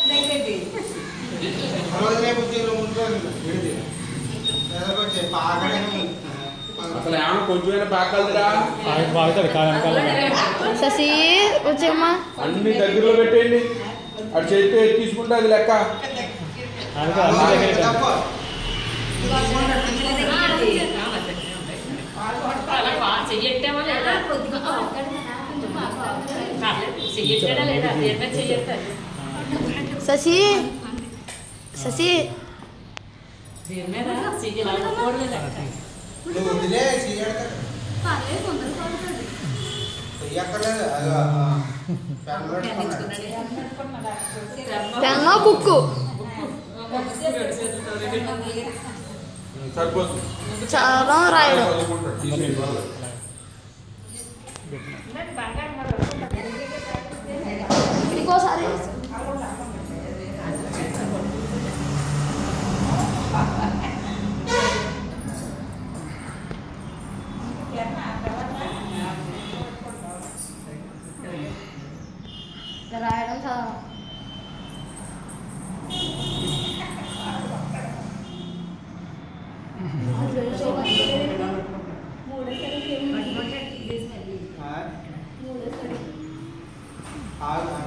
రోజులే బుద్ధిలో ఉంటుంది విడిది ఎదకొచ్చే పాకడే అసలు ఏమన్నా కొంచెమైనా పాకాలిరా బాగుతాడు కాలం కాలం శశి వచ్చేమ్మా అన్ని దగ్గరలో పెట్టేయండి అటు చేతితో ఎత్తి తీసుకుంటే అది లెక్క అనుకో అన్ని దగ్గర తప్ప చెయ్యట్టేమో లేదా చెయ్యట్టేనా లేదా దేని మీద చెయ్యట్టాలి శశి శశి దేని మీద చెయ్యాలి నువ్వు వదిలే చేయడతాడు చెయ్యక్కర్లేదు అది పెన్ పెట్టుకున్నాడు పెన్ను బుక్కు సరిపోతుంది చాలా రాయడం చదువుకుంటాడు. ఇంకోసారి రాయడం చాలా ఆ